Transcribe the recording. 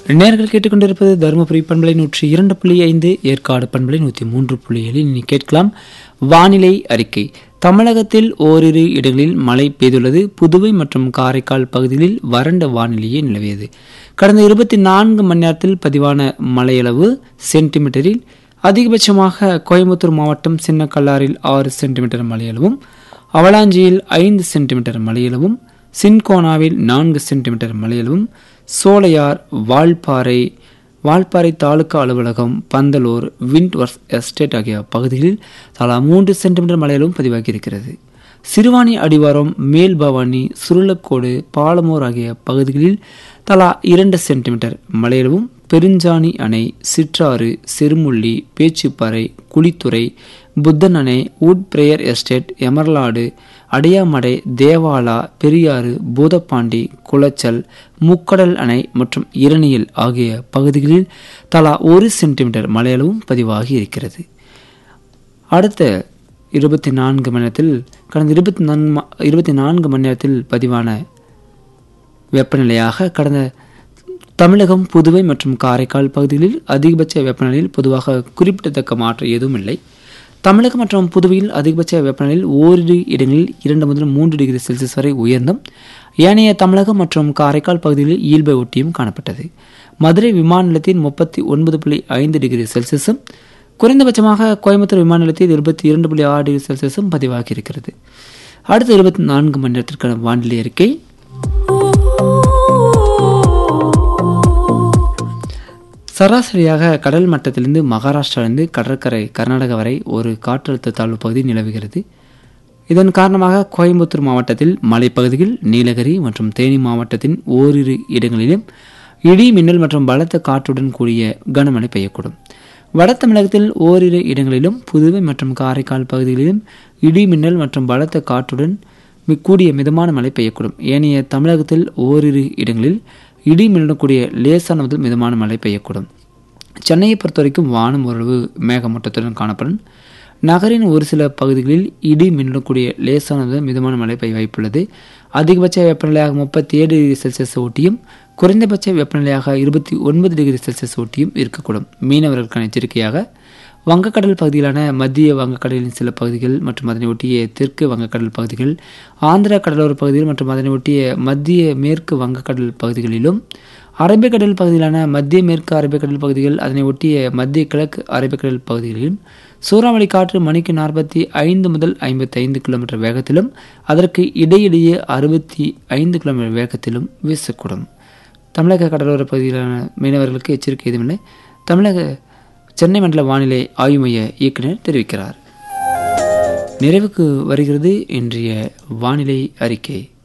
நேர்கள் கேட்டுக்கொண்டிருப்பது தருமபுரி பண்பலை நூற்றி இரண்டு புள்ளி ஐந்து ஏற்காடு பண்பலை நூற்றி மூன்று புள்ளி ஏழில் இனி கேட்கலாம் வானிலை அறிக்கை தமிழகத்தில் ஓரிரு இடங்களில் மழை பெய்துள்ளது புதுவை மற்றும் காரைக்கால் பகுதிகளில் வறண்ட வானிலையே நிலவியது கடந்த இருபத்தி நான்கு மணி நேரத்தில் பதிவான மழையளவு சென்டிமீட்டரில் அதிகபட்சமாக கோயம்புத்தூர் மாவட்டம் சின்னக்கல்லாரில் ஆறு சென்டிமீட்டர் மழையளவும் அவலாஞ்சியில் ஐந்து சென்டிமீட்டர் மழையளவும் சின்கோனாவில் நான்கு சென்டிமீட்டர் மழையளவும் சோலையார் வால்பாறை வால்பாறை தாலுகா அலுவலகம் பந்தலூர் விண்ட்வர்ஸ் எஸ்டேட் ஆகிய பகுதிகளில் தலா மூன்று சென்டிமீட்டர் மழையளவும் பதிவாகியிருக்கிறது சிறுவாணி அடிவாரம் மேல்பவானி சுருளக்கோடு பாலமூர் ஆகிய பகுதிகளில் தலா இரண்டு சென்டிமீட்டர் மழையளவும் பெருஞ்சாணி அணை சிற்றாறு சிறுமுள்ளி பேச்சுப்பாறை குளித்துறை புத்தன் அணை wood briar estate emerald Adayamadai Devala Periyar Boothapandi Kulachal Mukkadal அணை மற்றும் இரணியல் ஆகிய பகுதிகளில் தலா ஒரு சென்டிமீட்டர் மழையளவும் பதிவாகி இருக்கிறது அடுத்த இருபத்தி நான்கு மணி நேரத்தில் கடந்த இருபத்தி நான்கு இருபத்தி நான்கு மணி நேரத்தில் பதிவான வெப்பநிலையாக கடந்த தமிழகம் புதுவை மற்றும் காரைக்கால் பகுதிகளில் அதிகபட்ச வெப்பநிலையில் பொதுவாக குறிப்பிடத்தக்க மாற்றம் எதுவும் இல்லை தமிழகம் மற்றும் புதுவையில் அதிகபட்ச வெப்பநிலையில் ஓரிரு இடங்களில் இரண்டு முதல் மூன்று டிகிரி செல்சியஸ் வரை உயர்ந்தும் ஏனைய தமிழகம் மற்றும் காரைக்கால் பகுதிகளில் இயல்பை ஒட்டியும் காணப்பட்டது மதுரை விமான நிலையத்தில் முப்பத்தி ஒன்பது புள்ளி ஐந்து டிகிரி செல்சியஸும் குறைந்தபட்சமாக கோயம்புத்தூர் விமான நிலையத்தில் இருபத்தி இரண்டு புள்ளி ஆறு டிகிரி செல்சியஸும் பதிவாகி இருக்கிறது அடுத்த இருபத்தி நான்கு மணி நேரத்திற்கான வானிலை அறிக்கை சராசரியாக கடல் மட்டத்திலிருந்து மகாராஷ்டிராவிலிருந்து கடற்கரை கர்நாடகா வரை ஒரு காற்றழுத்த தாழ்வு பகுதி நிலவுகிறது இதன் காரணமாக கோயம்புத்தூர் மாவட்டத்தில் மலைப்பகுதிகள் நீலகிரி மற்றும் தேனி மாவட்டத்தின் ஓரிரு இடங்களிலும் இடி மின்னல் மற்றும் பலத்த காற்றுடன் கூடிய கனமழை பெய்யக்கூடும் வட தமிழகத்தில் ஓரிரு இடங்களிலும் புதுவை மற்றும் காரைக்கால் பகுதிகளிலும் இடி மின்னல் மற்றும் பலத்த காற்றுடன் கூடிய மிதமான மழை பெய்யக்கூடும் ஏனைய தமிழகத்தில் ஓரிரு இடங்களில் இடி மின்னக்கூடிய லேசான முதல் மிதமான மழை பெய்யக்கூடும் சென்னையை பொறுத்த வரைக்கும் வானம் ஓரளவு மேகமூட்டத்துடன் காணப்படும் நகரின் ஒரு சில பகுதிகளில் இடி மின்னக்கூடிய லேசான முதல் மிதமான மழை பெய்ய வாய்ப்புள்ளது அதிகபட்ச வெப்பநிலையாக முப்பத்தி ஏழு டிகிரி செல்சியஸ் ஒட்டியும் குறைந்தபட்ச வெப்பநிலையாக இருபத்தி ஒன்பது டிகிரி செல்சியஸ் ஒட்டியும் இருக்கக்கூடும் மீனவர்களுக்கான எச்சரிக்கையாக வங்கக்கடல் பகுதியிலான மத்திய வங்கக்கடலின் சில பகுதிகள் மற்றும் அதனை ஒட்டிய தெற்கு வங்கக்கடல் பகுதிகள் ஆந்திர கடலோர பகுதிகள் மற்றும் அதனை ஒட்டிய மத்திய மேற்கு வங்கக்கடல் பகுதிகளிலும் அரபிக்கடல் பகுதியிலான மத்திய மேற்கு அரபிக்கடல் பகுதிகள் அதனை ஒட்டிய மத்திய கிழக்கு அரபிக்கடல் பகுதிகளிலும் சூறாவளி காற்று மணிக்கு நாற்பத்தி ஐந்து முதல் ஐம்பத்தி ஐந்து கிலோமீட்டர் வேகத்திலும் அதற்கு இடையிடையே அறுபத்தி ஐந்து கிலோமீட்டர் வேகத்திலும் வீசக்கூடும் தமிழக கடலோர பகுதியிலான மீனவர்களுக்கு எச்சரிக்கை எதுவுமில்லை தமிழக சென்னை மண்டல வானிலை ஆய்வு மைய இயக்குனர் தெரிவிக்கிறார் நிறைவுக்கு வருகிறது இன்றைய வானிலை அறிக்கை